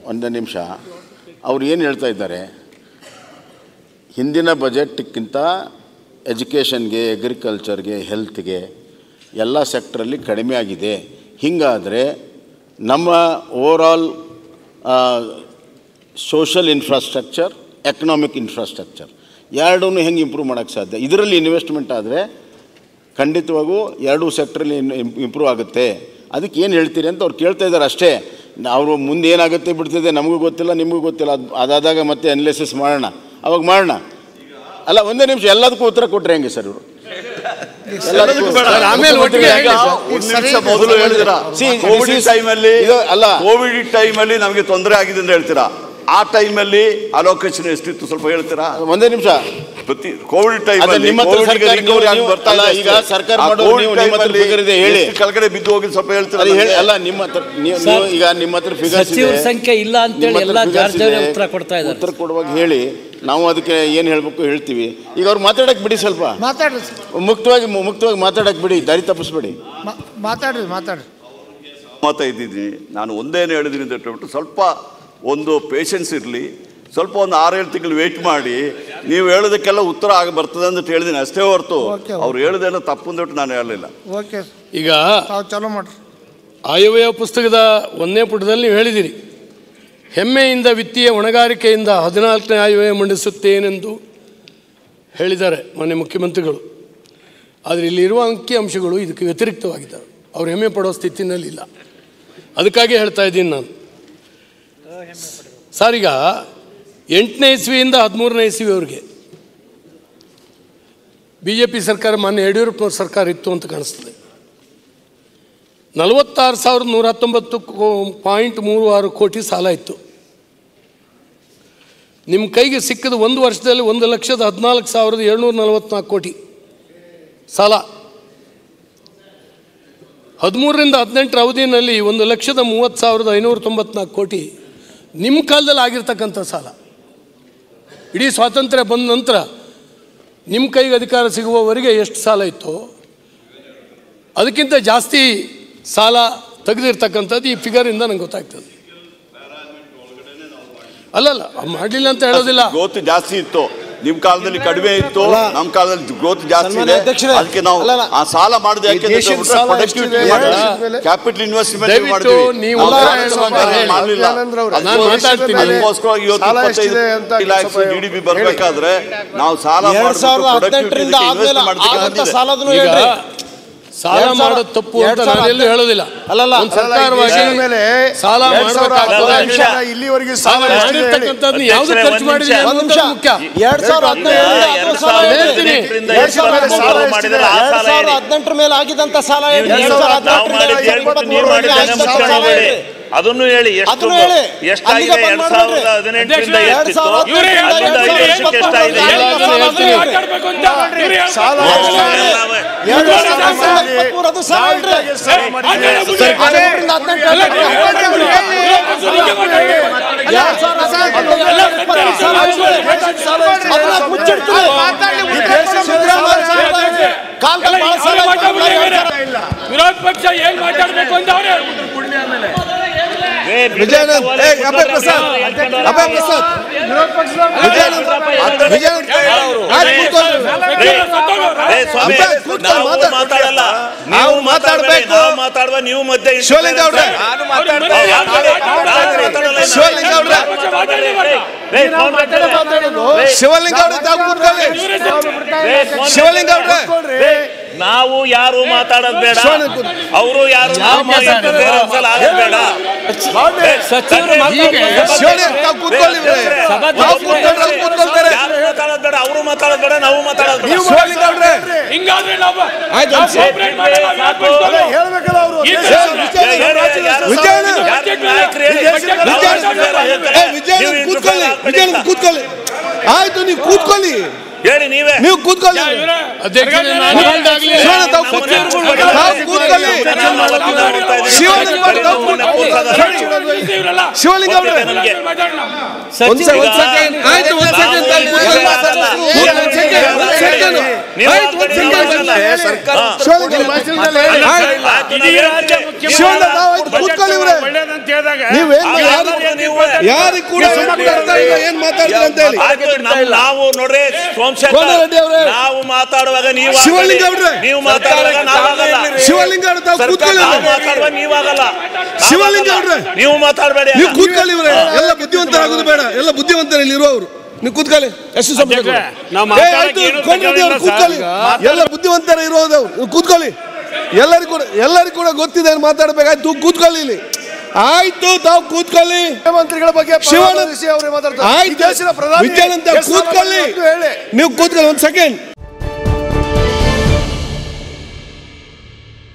ಒಂದು ನಿಮಿಷ ಅವ್ರು ಏನು ಹೇಳ್ತಾ ಇದ್ದಾರೆ ಹಿಂದಿನ ಬಜೆಟ್ಗಿಂತ ಎಜುಕೇಷನ್ಗೆ ಅಗ್ರಿಕಲ್ಚರ್ಗೆ ಹೆಲ್ತ್ಗೆ ಎಲ್ಲ ಸೆಕ್ಟ್ರಲ್ಲಿ ಕಡಿಮೆ ಆಗಿದೆ ಹೀಗಾದರೆ ನಮ್ಮ overall social infrastructure economic infrastructure ಎರಡೂ ಹೆಂಗೆ ಇಂಪ್ರೂವ್ ಮಾಡೋಕ್ಕೆ ಸಾಧ್ಯ ಇದರಲ್ಲಿ ಇನ್ವೆಸ್ಟ್ಮೆಂಟ್ ಆದರೆ ಖಂಡಿತವಾಗೂ ಎರಡೂ ಸೆಕ್ಟ್ರಲ್ಲಿ ಇಂಪ್ರೂವ್ ಆಗುತ್ತೆ ಅದಕ್ಕೆ ಏನು ಹೇಳ್ತೀರಿ ಅಂತ ಅವ್ರು ಕೇಳ್ತಾ ಇದ್ದಾರೆ ಅಷ್ಟೇ ಅವರು ಮುಂದೆ ಏನಾಗುತ್ತೆ ಬಿಡ್ತಿದೆ ನಮಗೂ ಗೊತ್ತಿಲ್ಲ ನಿಮಗೂ ಗೊತ್ತಿಲ್ಲ ಅದು ಅದಾದಾಗ ಮತ್ತೆ ಅನಾಲಿಸಿಸ್ ಮಾಡೋಣ ಅವಾಗ ಮಾಡೋಣ ಅಲ್ಲ ಒಂದೇ ನಿಮಿಷ ಎಲ್ಲದಕ್ಕೂ ಉತ್ತರ ಕೊಟ್ಟರೆ ಹೆಂಗೆ ಸರ್ ಇವರು ಎಲ್ಲದಕ್ಕೂ ಸರ್, ಆಮೇಲೆ ಒಟ್ಟಿಗೆ ಹೇಳಿ ಸರ್. ಒಂದು ನಿಮಿಷ ಮೊದಲು ಹೇಳಿದಿರಾ See, this ಕೋವಿಡ್ is- ಟೈಮಲ್ಲಿ ಇದು ಅಲ್ಲ. ಕೋವಿಡ್ ಟೈಮಲ್ಲಿ ನಮಗೆ ತೊಂದರೆ ಆಗಿದೆ ಅಂತ ಹೇಳ್ತೀರಾ ಆ ಟೈಮಲ್ಲಿ ಅಲೋಕೇಶನ್ ಎಷ್ಟಿತ್ತು ಸ್ವಲ್ಪ ಹೇಳ್ತೀರಾ ಒಂದೇ ನಿಮಿಷ ಪ್ರತಿ ಕೋವಿಡ್ ಅದೇ ಟೈಮಲ್ಲಿ ನಿಮ್ಮ ಹತ್ರ ಸರ್ಕಾರ ರಿಕವರಿ ಆಗಿ ನೀವು- ಬರ್ತಾ ಅಲ್ಲ, ಇದೆ ಈಗ ಅಷ್ಟೇ. ಸರ್ಕಾರ ಆ ಮಾಡೋದು ಕೋವಿಡ್ ನೀವು- ನಿಮ್ಮ ಹತ್ರ ಟೈಮಲ್ಲಿ figure ಇದೆ, ಹೇಳಿ. ಎಷ್ಟು ಕೆಳಗಡೆ ಬಿದ್ದು ಹೋಗಿ ಸ್ವಲ್ಪ ಹೇಳ್ತೀರಾ ಅದು ಹೇಳಿ ನಮ್ಗೆ? ಅಲ್ಲ ನಿಮ್ಮ ಹತ್ರ ನೀವು ನೀವು ಈಗ ನಿಮ್ಮ ಹತ್ರ ಫಿಗರ್ಸ್ ಸಚಿವರ ಸಂಖ್ಯೆ ಇಲ್ಲ ಅಂತೇಳಿ ಎಲ್ಲ ಜಾರ್ಜ್ ಅವರೇ ಉತ್ತರ ಕೊಡ್ತಾ ಇದ್ದಾರೆ ಉತ್ತರ ಕೊಡುವಾಗ ಹೇಳಿ ನಾವು ಅದಕ್ಕೆ ಏನು ಹೇಳಬೇಕು ಹೇಳ್ತೀವಿ ಈಗ ಅವ್ರು ಮಾತಾಡಕ್ಕೆ ಬಿಡಿ ಸ್ವಲ್ಪ ಮಾತಾಡ್ರಿ ಸರ್. ಮುಕ್ತವಾಗಿ ಮುಕ್ತವಾಗಿ ಮಾತಾಡಕ್ಕೆ ಬಿಡಿ ದಾರಿ ತಪ್ಪಿಸ್ಬೇಡಿ ಮಾ- ಮಾತಾಡ್ರಿ ಮಾತಾಡ್ರಿ ಮಾತಾ ಇದ್ದೀನಿ ನಾನು ಒಂದೇನು ಹೇಳಿದ್ದೀನಿ ಅಂತ ಹೇಳ್ಬಿಟ್ಟು ಸ್ವಲ್ಪ ಒಂದು ಪೇಷನ್ಸ್ ಇರಲಿ ಸ್ವಲ್ಪ ಒಂದು ಆರೇಳು ತಿಂಗಳು ವೇಟ್ ಮಾಡಿ ನೀವು ಹೇಳೋದಕ್ಕೆಲ್ಲ ಉತ್ತರ ಆಗಿ ಬರ್ತದೆ ಅಂತ ಹೇಳಿದ್ದೀನಿ ಅಷ್ಟೇ ಹೊರತು Okay. ಅವ್ರು ಹೇಳೋದೆಲ್ಲ ತಪ್ಪು ಅಂದ್ಬಿಟ್ಟು ನಾನು ಹೇಳಲಿಲ್ಲ ಓಕೆ ಈಗ ತಾವು ಚಲೋ ಮಾಡ್ರಿ ಆಯವ್ಯಯ ಪುಸ್ತಕದ ಒಂದನೇ ಪುಟದಲ್ಲಿ ನೀವು ಹೇಳಿದಿರಿ ಹೆಮ್ಮೆಯಿಂದ ವಿತ್ತೀಯ ಹೊಣೆಗಾರಿಕೆಯಿಂದ ಹದಿನಾಲ್ಕನೇ ಆಯವ್ಯಯ ಮಂಡಿಸುತ್ತೇನೆಂದು ಹೇಳಿದ್ದಾರೆ ಮಾನ್ಯ ಮುಖ್ಯಮಂತ್ರಿಗಳು ಆದರೆ ಇಲ್ಲಿರುವ ಅಂಕಿ ಅಂಶಗಳು ಇದಕ್ಕೆ ವ್ಯತಿರಿಕ್ತವಾಗಿದ್ದಾವೆ ಅವ್ರು ಹೆಮ್ಮೆ ಪಡೋ ಸ್ಥಿತಿನಲ್ಲಿ ಇಲ್ಲ ಅದಕ್ಕಾಗಿ ಹೇಳ್ತಾ ಇದ್ದೀನಿ ನಾನು ಸರ್ ಈಗ ಎಂಟನೇ ಇಸ್ವಿಯಿಂದ ಹದಿಮೂರನೇ ಇಸ್ವಿಯವರೆಗೆ ಬಿ ಜೆ ಪಿ ಸರ್ಕಾರ ಮಾನ್ಯ ಯಡಿಯೂರಪ್ಪನವ್ರ ಸರ್ಕಾರ ಇತ್ತು ಅಂತ ಕಾಣಿಸ್ತದೆ ನಲವತ್ತಾರು ಸಾವಿರದ ನೂರ ಹತ್ತೊಂಬತ್ತು ಪಾಯಿಂಟ್ ಮೂರು ಆರು ಕೋಟಿ ಸಾಲ ಇತ್ತು ನಿಮ್ಮ ಕೈಗೆ ಸಿಕ್ಕಿದ ಒಂದು ವರ್ಷದಲ್ಲಿ ಒಂದು ಲಕ್ಷದ ಹದಿನಾಲ್ಕು ಸಾವಿರದ ಏಳ್ನೂರ ನಲವತ್ನಾಲ್ಕು ಕೋಟಿ ಸಾಲ ಹದಿಮೂರರಿಂದ ಹದಿನೆಂಟರ ಅವಧಿಯಲ್ಲಿ ಒಂದು ಲಕ್ಷದ ಮೂವತ್ತು ಸಾವಿರದ ಐನೂರ ತೊಂಬತ್ನಾಲ್ಕು ಕೋಟಿ ನಿಮ್ಮ ಕಾಲದಲ್ಲಿ ಆಗಿರ್ತಕ್ಕಂಥ ಸಾಲ ಇಡೀ ಸ್ವಾತಂತ್ರ್ಯ ಬಂದ ನಂತರ ನಿಮ್ಮ ಕೈಗೆ ಅಧಿಕಾರ ಸಿಗುವವರೆಗೆ ಎಷ್ಟು ಸಾಲ ಇತ್ತು ಅದಕ್ಕಿಂತ ಜಾಸ್ತಿ ಸಾಲ ತೆಗೆದಿರ್ತಕ್ಕಂಥದ್ದು ಈ ಫಿಗರಿಂದ ನಂಗೆ ಗೊತ್ತಾಗ್ತದೆ ಅಲ್ಲಲ್ಲ ಮಾಡಲಿಲ್ಲ ಅಂತ ಹೇಳೋದಿಲ್ಲ ಗ್ರೋತ್ ಜಾಸ್ತಿ ಇತ್ತು ನಿಮ್ ಕಾಲದಲ್ಲಿ ಕಡಿಮೆ ಇತ್ತು ನಮ್ಮ ಕಾಲದಲ್ಲಿ ಗ್ರೋತ್ ಜಾಸ್ತಿ ಸನ್ಮಾನ್ಯ ಇದೆ ಅಧ್ಯಕ್ಷರೇ, ಅದಕ್ಕೆ ನಾವು ಅಲ್ಲಲ್ಲ, ಆ ಸಾಲ ಮಾಡಿದ ಈ ದೇಶದ ಸಾಲ ಎಷ್ಟಿದೆ? ಕ್ಯಾಪಿಟಲ್ ಇನ್ವೆಸ್ಟ್ಮೆಂಟ್ ದಯವಿಟ್ಟು ಮಾಡಿದ್ವಿ ನೀವು ನಾವು ಅಲ್ಲ ಕಾಂಗ್ರೆಸ್ ಹೇಳೋದು ಸರ್ಕಾರ ಹೇಳಿ. ಮಾಡ್ಲಿಲ್ಲ. ಅಭಿಯಾನಂದ್ರ ಅವ್ರೆ, ನಾನು ಮಾತಾಡ್ತೀನಿ. ಅದಕ್ಕೋಸ್ಕರ ಇವತ್ತು ಸಾಲ ಇಪ್ಪತ್ತೈದು ಎಷ್ಟಿದೆ ಅಂತ ಲ್ಯಾಕ್ಸ್ ಸ್ವಲ್ಪ ಜಿ ಡಿ ಪಿ ಬರಬೇಕಾದ್ರೆ ನಾವು ಸಾಲ ಎರಡ್ ಮಾಡ್ಬಿಟ್ಟು ಸಾವಿರದ productivity ಹದಿನೆಂಟರಿಂದ invest ಆದ್ಮೇಲೆ ಮಾಡ್ಲಿಕ್ಕೆ ಆಗಂತ ಬಂದಿದೆ. ಸಾಲದನ್ನು ಈಗ ಹೇಳ್ರಿ ಸಾಲ ಎರಡ್ ಸಾವಿರ- ಮಾಡೋದು ತಪ್ಪು ಅಂತ ಎರಡ್ ಸಾವಿರ ನಾನೆಲ್ಲೂ ಹೇಳೋದಿಲ್ಲ ಅಲ್ಲಲ್ಲ, ಒಂದು ಸರ್ಕಾರವಾಗಿ ಮೇಲೆ ಸಾಲ ಎರಡ್ ಸಾವಿರದ ಮಾಡಬೇಕಾಗ್ತದೆ ಹದಿನೆಂಟರಿಂದ ಇಲ್ಲಿವರೆಗೆ ಸಾಲ ಸಾಲ ಎಷ್ಟಿದೆ ಹೇಳಿ. ಮಾಡಿರ್ತಕ್ಕಂಥದ್ದು ಯಾವ್ದು ಅಧ್ಯಕ್ಷರೇ, ಖರ್ಚು ಒಂದ್ ಮಾಡಿದೆ ನಿಮಿಷ. ಒಂದ್ ಅನ್ನೋದು ನಿಮಿಷ ಮುಖ್ಯ ಎರಡ್ ಸಾವಿರದ ಹದಿನೈದರಿಂದ ಎರಡು ಅದು ಸಾಲ ಸಾವಿರದ ಹೇಳ್ತೀನಿ. ಹದಿನೆಂಟರಿಂದ ಎರಡ್ ಸಾವಿರದ ಇಪ್ಪತ್ಮೂರು ಹದಿಮೂರು ಮಾಡಿದ್ರೆ ಆ ಎರಡ್ ಸಾಲ ಸಾವಿರದ ಹೇಳಿ. ಹದಿನೆಂಟರ ಮೇಲೆ ಆಗಿದ್ದಂತ ಸಾಲ ಹೇಳಿ. ನೀವು ಎರಡ್ ಸಾವಿರದ ನಾವು ಹದಿನೆಂಟರಿಂದ ಮಾಡಿದ್ದು ಹೇಳ್ಬಿಟ್ಟು ನೀವು ಇಪ್ಪತ್ಮೂರರವರೆಗೆ ಮಾಡಿದ್ದನ್ನ ಆಗಿದ್ದಂತ ಸಾಲ ಮುಚ್ಚಿಡಬೇಡಿ. ಹೇಳಿ. ಅದನ್ನು ಹೇಳಿ ಎಷ್ಟು ಅದನ್ನು ಹೇಳಿ. ಎಷ್ಟಾಗಿದೆ ಅಲ್ಲಿಗೆ ಎರಡ್ ಬಂದ್ ಸಾವಿರದ ಮಾಡ್ಬೇಡ್ರಿ. ಹದಿನೆಂಟರಿಂದ ಎರಡ್ ಎಷ್ಟಿತ್ತು ಸಾವಿರದ ಇವ್ರೇ ಅಲ್ಲಿಂದ ಹದಿನೆಂಟರಿಂದ ಐದು ವರ್ಷಕ್ಕೆ ಎಷ್ಟಾಗಿದೆ ಇಪ್ಪತ್ಮೂರರವರೆಗೆ ಹೇಳ್ತೀನಿ. ಆಗಿದ್ದಂತ ಸಾಲ ಹೇಳಿ. ಸಾಲ ಹೇಳಿ. ಎರಡು ಸಾವಿರದ ಹದಿನೆಂಟು ಇಪ್ಪತ್ಮೂರು ಅದು ಸಾಲ ಹೇಳ್ರಿ. ಹದಿಮೂರರಿಂದ ಹದಿನೆಂಟು ಎರಡ್ ಸಾವಿರದ ಇಪ್ಪತ್ತು ಸಾಲ ಹೇಳ್ರಿ. ಅದನ್ನ ಮುಚ್ಚಿಡ್ತೀವಿ. ಈ ದೇಶ ಸಿದ್ದರಾಮಯ್ಯ ಸಾಹೇಬ್ರ ಕಾಲದಲ್ಲಿ ಬಹಳ ಸಾಲ ಇತ್ತು. ವಿರೋಧ ಪಕ್ಷ ಏನ್ ಮಾತಾಡ್ಬೇಕು ಅಂತ ಅವ್ರೆ ವಿಜಯಾನಂದ್ ಏ ಅಭಯ್ ಪ್ರಸಾದ್ ಅಭಯ್ ಪ್ರಸಾದ್ ವಿಜಯಾನಂದ್ ವಿಜಯಾನಂದ್ ಆಯ್ತು ಕೂತ್ಕೊಳ್ಳಿ. ಏ, ಸ್ವಾಮಿ, ಅಬ್ಬಾ, ಕೂತ್ಕೊಳ್ಳಿ, ನಾವು ಮಾತಾಡ್- ಮಾತಾಡಲ್ಲ ನಾವು ನೀವು ಮಾತಾಡ್ಬೇಕು ಮಾತಾಡ್ಬೇಕು. ನಾವು ಮಾತಾಡುವ ನೀವು ಮಧ್ಯೆ ಇರ್ತೀರ ಶಿವಲಿಂಗ ಅವ್ರೆ. ಅಂತ. ನಾವು ಮಾತಾಡಲ್ಲ ಇನ್ನು. ಶಿವಲಿಂಗ ಅವ್ರೆ. ರೇ, ಫೋನ್ ಮಾತಾಡಿ. ರೇ, ಶಿವಲಿಂಗ ಅವ್ರೆ ತಾವು ಕೂತ್ಕೊಳ್ಳಿ ರೇ, ಫೋನ್ ಶಿವಲಿಂಗ ಅವ್ರೆ ರೇ, ನಾವು ಯಾರು ಮಾತಾಡೋದು ಬೇಡ ಶಿವಲಿಂಗ ಕೂತ್- ಅವರು ಯಾರು ಒಂದ್ಸಲ ಆಗೋದು ಬೇಡ ಶಿವಲಿಂಗ ತಾವು ಕೂತ್ಕೊಳ್ಳಿ ಇವ್ರೆ. ತಾವು ಕೂತ್ಕೊಂಡ್ರೆ ಅವ್ರು ಕೂತ್ಕೊಳ್ತಾರೆ ಯಾರು ಮಾತಾಡೋದು ಬೇಡ ಅವರು ಮಾತಾಡೋದು ಬೇಡ ನಾವು ಮಾತಾಡೋದು ಬೇಡ ಶಿವಲಿಂಗ ಅವ್ರೆ ಹಿಂಗಾದ್ರೆ ನಾವು ಆಯ್ತು ನಾವು cooperate ಮಾಡಲ್ಲ, ನಾವು ಯಾಕ್ ಬಿಡ್ತಾರೆ? ಹೇಳ್ಬೇಕಲ್ಲ ಅವರು ಈ ಏ, ದೇಶ- ವಿಜಯಾನಂದ್ ಯಾರು- ಯಾರು- ವಿಜಯಾನಂದ್ ಯಾರು ನಾಯಕರು ಹೇಳಿ? ವಿಜಯಾನಂದ್ ನಾವು ವಿಜಯಾನಂದ್ ಏ, ವಿಜಯಾನಂದ್ ಕೂತ್ಕೊಳ್ಳಿ ವಿಜಯಾನಂದ್ ಕೂತ್ಕೊಳ್ಳಿ ಆಯ್ತು ನೀವು ಕೂತ್ಕೊಳ್ಳಿ ಹೇಳಿ ನೀವೇ ನೀವು ಕೂತ್ಕೊಳ್ಳಿ ಅಧ್ಯಕ್ಷರೇ ನಾನು ಹೇಳ್ದಾಗ್ಲೇ ಶಿವಣ್ಣ ತಾವು ಕೂತ್ಕೊಳ್ಳಿ ತಾವು ಕೂತ್ಕೊಳ್ಳಿ ಶಿವಲಿಂಗ ಅವ್ರೆ, ತಾವು ಕೂತ್ಕೊಳ್ಳಿ. ಇವ್ರಲ್ಲ. ಶಿವಲಿಂಗ ಅವ್ರೆ ನಮ್ಗೆ. ಮಾತಾಡೋಣ. ಒಂದ್ ಸೆ- ಒಂದ್ ಸೆಕೆಂಡ್ ಆಯ್ತು ಒಂದ್ ಸೆಕೆಂಡ್ ತಾವು ಕೂತ್ಕೊಳ್ಳಿ. ಒಂದ್ ಸೆಕೆಂಡ್, ಒಂದ್ ಸೆಕೆಂಡ್. ನೀವು ಆಯ್ತು, ಒಂದ್ ಸೆಕೆಂಡ್. ಹಾ. ಶಿವಲಿಂಗ ಅವ್ರೆ. ಆಯ್ತು. ಆಯ್ತು, ನಾವು ಇಡೀ ಹೇಳಿ. ರಾಜ್ಯ ಮುಖ್ಯಮಂತ್ರಿ ಶಿವಣ್ಣ ತಾವು ಆಯ್ತು ಕೂತ್ಕೊಳ್ಳಿ ಇವ್ರೆ ಒಳ್ಳೇದಂತ ಹೇಳಿದಾಗ ನೀವೇನ್ ಆಗ ಯಾರು ನೀವು ಯಾರಿಗ್ ಕೂಡ ಅರ್ಥ ಇಲ್ಲ ಏನ್ ಮಾತಾಡ್ತಾರೆ ಅಂತ ಹೇಳಿ ಆಯ್ತು, ನಮ್- ನಾವು ನೋಡ್ರಿ ಸೋಮಶೇಖರ್ ಕೋನರೆಡ್ಡಿ ಅವರೇ. ನಾವು ಮಾತಾಡುವಾಗ ನೀವು ಶಿವಲಿಂಗ ಅವ್ರೆ. ನೀವು ಮಾತಾಡುವಾಗ ನಾವಾಗಲ್ಲ ಶಿವಲಿಂಗ ಅವ್ರೆ, ತಾವು ಕೂತ್ಕೊಳ್ಳಿ ನಾವು ಅವ್ರೆ. ಮಾತಾಡುವಾಗ ನೀವಾಗಲ್ಲ ಶಿವಲಿಂಗ ನಾವಾಗಲ್ಲ. ಅವ್ರೆ. ನೀವು ಮಾತಾಡಬೇಡಿ ನೀವು ಕೂತ್ಕೊಳ್ಳಿ ಇವ್ರೆ ಎಲ್ಲ ಬುದ್ಧಿವಂತರಾಗೋದು ಬೇಡ ಎಲ್ಲ ಬುದ್ಧಿವಂತರು ಇಲ್ಲಿ ಇರುವವರು ನೀವು ಕೂತ್ಕೊಳ್ಳಿ ಎಷ್ಟು ಸಮಯ ಅಧ್ಯಕ್ಷರೇ, ನಾವು ಏ, ಮಾತಾಡಕ್ಕೆ ಆಯ್ತು, ಏನು ಕೋನರೆಡ್ಡಿ ಅವ್ರು ತಕರಾರಿಲ್ಲ ಕೂತ್ಕೊಳ್ಳಿ ಸರ್, ಎಲ್ಲ ಬುದ್ಧಿವಂತರ ಇರೋದು ನೀವು ಕೂತ್ಕೊಳ್ಳಿ ಎಲ್ಲರಿಗೂ ಕೂಡ ಎಲ್ಲರಿಗೂ ಕೂಡ ಗೊತ್ತಿದೆ ಏನ್ ಮಾತಾಡ್ಬೇಕಾಯ್ತು ಕೂತ್ಕೊಳ್ಳಿ ಇಲ್ಲಿ ಆಯ್ತು ತಾವು ಕೂತ್ಕೊಳ್ಳಿ ಮುಖ್ಯಮಂತ್ರಿಗಳ ಬಗ್ಗೆ ಶಿವಣ್ಣ ಪರಾಮರ್ಶಿಸಿ ಅವರೇ ಮಾತಾಡ್ತಾರೆ ಈ ಆಯ್ತು ದೇಶದ ಪ್ರಧಾನಿ ವಿದ್ಯಾನಂದ ಎಷ್ಟು ಸಾಲ ಕೂತ್ಕೊಳ್ಳಿ ಮಾಡಿದ್ರು ಅಂತ ಹೇಳಿ ನೀವು ಕೂತ್ಕೊಳ್ಳಿ ಒಂದು ಸೆಕೆಂಡ್